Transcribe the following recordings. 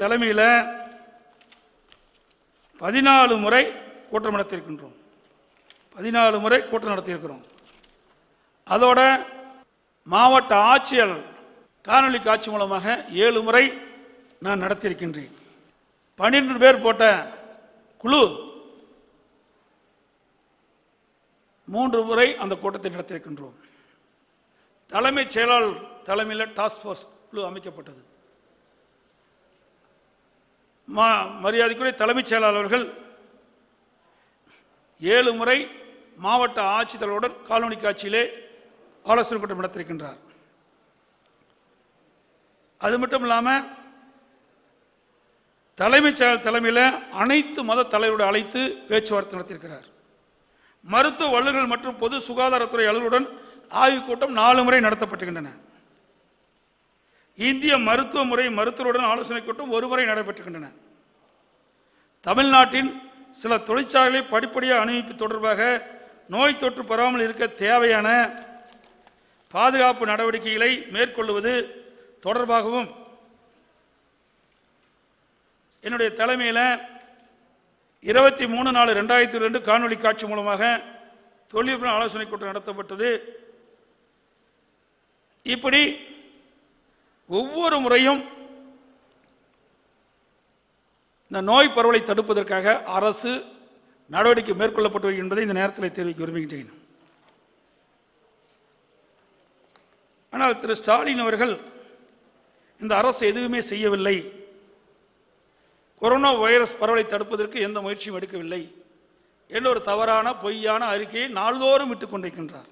தலைமையில் பதினாலு முறை கூட்டம் நடத்தியிருக்கின்றோம் பதினாலு முறை கூட்டம் நடத்தியிருக்கிறோம் அதோட மாவட்ட ஆட்சியாளர் காணொளி காட்சி மூலமாக ஏழு முறை நான் நடத்தியிருக்கின்றேன் பன்னிரெண்டு பேர் போட்ட குழு மூன்று முறை அந்த கூட்டத்தை நடத்தியிருக்கின்றோம் தலைமைச் செயலாளர் தலைமையில் டாஸ்க் ஃபோர்ஸ் குழு அமைக்கப்பட்டது மா மரியாதைக்குரிய தலைமைச் செயலாளர்கள் ஏழு முறை மாவட்ட ஆட்சித்தலைவருடன் காலனி காட்சியிலே ஆலோசனை கூட்டம் நடத்திருக்கின்றார் அது மட்டும் இல்லாமல் தலைமைச் செயலர் தலைமையில் அனைத்து மத தலைவரோடு அழைத்து பேச்சுவார்த்தை நடத்தியிருக்கிறார் மருத்துவ வல்லுநர்கள் மற்றும் பொது சுகாதாரத்துறை அலுவலருடன் ஆய்வுக் கூட்டம் நாலு முறை நடத்தப்பட்டுகின்றன இந்திய மருத்துவ முறை மருத்துவருடன் ஆலோசனை கூட்டம் ஒரு முறை நடைபெற்றுகின்றன தமிழ்நாட்டின் சில தொழிற்சாலைகளை படிப்படியாக அனுமதிப்பு தொடர்பாக நோய் தொற்று பெறாமல் இருக்க தேவையான பாதுகாப்பு நடவடிக்கைகளை மேற்கொள்வது தொடர்பாகவும் என்னுடைய தலைமையில் இருபத்தி மூணு நாலு ரெண்டாயிரத்தி ரெண்டு காணொலி காட்சி மூலமாக தொழில்நுட்ப ஆலோசனை கூட்டம் நடத்தப்பட்டது இப்படி ஒவ்வொரு முறையும் இந்த நோய் பரவலை தடுப்பதற்காக அரசு நடவடிக்கை மேற்கொள்ளப்பட்டு வருகிறது என்பதை இந்த நேரத்தில் தெரிவிக்க விரும்புகின்றேன் ஆனால் திரு ஸ்டாலின் அவர்கள் இந்த அரசு எதுவுமே செய்யவில்லை கொரோனா வைரஸ் பரவலை தடுப்பதற்கு எந்த முயற்சியும் எடுக்கவில்லை என்ற ஒரு தவறான பொய்யான அறிக்கையை நாள்தோறும் விட்டுக் கொண்டிருக்கின்றார்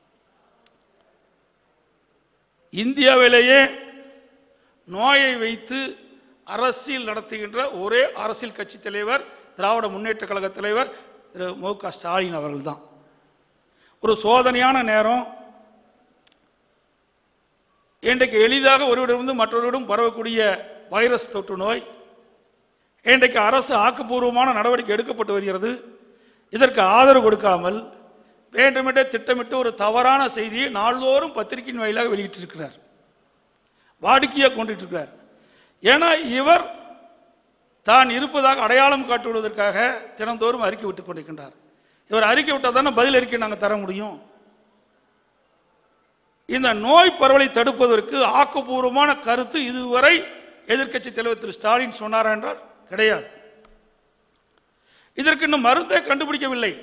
இந்தியாவிலேயே நோயை வைத்து அரசியல் நடத்துகின்ற ஒரே அரசியல் கட்சி தலைவர் திராவிட முன்னேற்ற கழக தலைவர் திரு மு க ஸ்டாலின் அவர்கள் தான் ஒரு சோதனையான நேரம் இன்றைக்கு எளிதாக ஒருவரிடமிருந்து மற்றொருவரிடம் பரவக்கூடிய வைரஸ் தொற்று நோய் இன்றைக்கு அரசு ஆக்கப்பூர்வமான நடவடிக்கை எடுக்கப்பட்டு வருகிறது இதற்கு ஆதரவு கொடுக்காமல் வேண்டுமென்றே திட்டமிட்டு ஒரு தவறான செய்தியை நாள்தோறும் பத்திரிகையின் வாயிலாக வெளியிட்டிருக்கிறார் வாடிக்கையாக கொண்டுட்டு இருக்கார் ஏன்னா இவர் தான் இருப்பதாக அடையாளம் காட்டுவதற்காக தினந்தோறும் அறிக்கை விட்டுக் கொண்டிருக்கின்றார் இவர் அறிக்கை விட்டால் தானே பதில் அறிக்கை நாங்கள் தர முடியும் இந்த நோய் பரவலை தடுப்பதற்கு ஆக்கப்பூர்வமான கருத்து இதுவரை எதிர்க்கட்சி தலைவர் திரு ஸ்டாலின் சொன்னாரா என்றால் கிடையாது இதற்கு இன்னும் மருந்தே கண்டுபிடிக்கவில்லை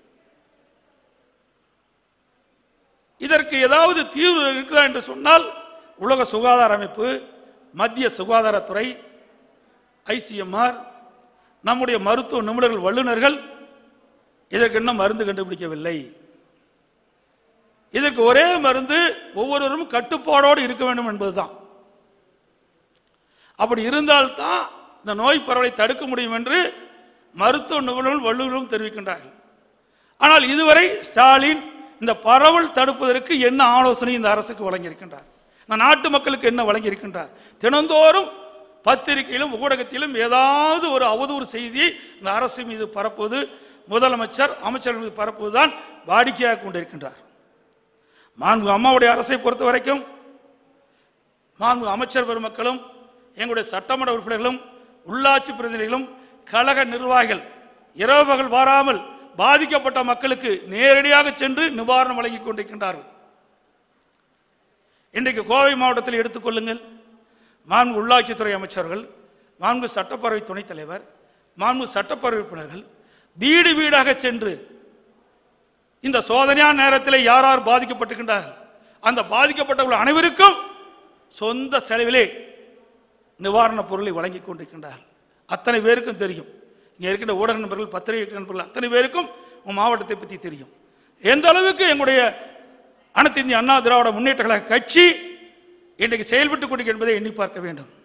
இதற்கு ஏதாவது தீர்வு இருக்குதா என்று சொன்னால் உலக சுகாதார அமைப்பு மத்திய சுகாதாரத்துறை ஐசிஎம்ஆர் நம்முடைய மருத்துவ நிபுணர்கள் வல்லுநர்கள் இதற்கு இன்னும் மருந்து கண்டுபிடிக்கவில்லை இதற்கு ஒரே மருந்து ஒவ்வொருவரும் கட்டுப்பாடோடு இருக்க வேண்டும் என்பதுதான் அப்படி இருந்தால்தான் இந்த நோய் பரவலை தடுக்க முடியும் என்று மருத்துவ நிபுணர்கள் வல்லுநர்களும் தெரிவிக்கின்றார்கள் ஆனால் இதுவரை ஸ்டாலின் இந்த பரவல் தடுப்பதற்கு என்ன ஆலோசனை இந்த அரசுக்கு வழங்கியிருக்கின்றார் இந்த நாட்டு மக்களுக்கு என்ன வழங்கியிருக்கின்றார் தினந்தோறும் பத்திரிகையிலும் ஊடகத்திலும் ஏதாவது ஒரு அவதூறு செய்தியை இந்த அரசு மீது பரப்புவது முதலமைச்சர் அமைச்சர்கள் மீது பரப்புவதுதான் வாடிக்கையாக கொண்டிருக்கின்றார் மாண்பு அம்மாவுடைய அரசை பொறுத்த வரைக்கும் மாண்பு அமைச்சர் பெருமக்களும் எங்களுடைய சட்டமன்ற உறுப்பினர்களும் உள்ளாட்சி பிரதிநிதிகளும் கழக நிர்வாகிகள் இரவு பகல் வாராமல் பாதிக்கப்பட்ட மக்களுக்கு நேரடியாக சென்று நிவாரணம் வழங்கிக் கொண்டிருக்கின்றார்கள் இன்றைக்கு கோவை மாவட்டத்தில் எடுத்துக்கொள்ளுங்கள் மாண்பு உள்ளாட்சித்துறை அமைச்சர்கள் மாண்பு சட்டப்பேரவை துணைத் தலைவர் மாண்பு சட்டப்பேரவை உறுப்பினர்கள் வீடு வீடாக சென்று இந்த சோதனையான நேரத்தில் யார் யார் பாதிக்கப்பட்டிருக்கின்றார்கள் அந்த பாதிக்கப்பட்டவர்கள் அனைவருக்கும் சொந்த செலவிலே நிவாரணப் பொருளை வழங்கி கொண்டிருக்கின்றார்கள் அத்தனை பேருக்கும் தெரியும் இங்கே இருக்கின்ற ஊடக நண்பர்கள் பத்திரிகை நண்பர்கள் அத்தனை பேருக்கும் உங்கள் மாவட்டத்தை பற்றி தெரியும் எந்த அளவுக்கு எங்களுடைய அனைத்து இந்திய அண்ணா திராவிட முன்னேற்ற கழக கட்சி இன்றைக்கு செயல்பட்டுக் கொண்டிருக்கிறது என்பதை எண்ணி பார்க்க வேண்டும்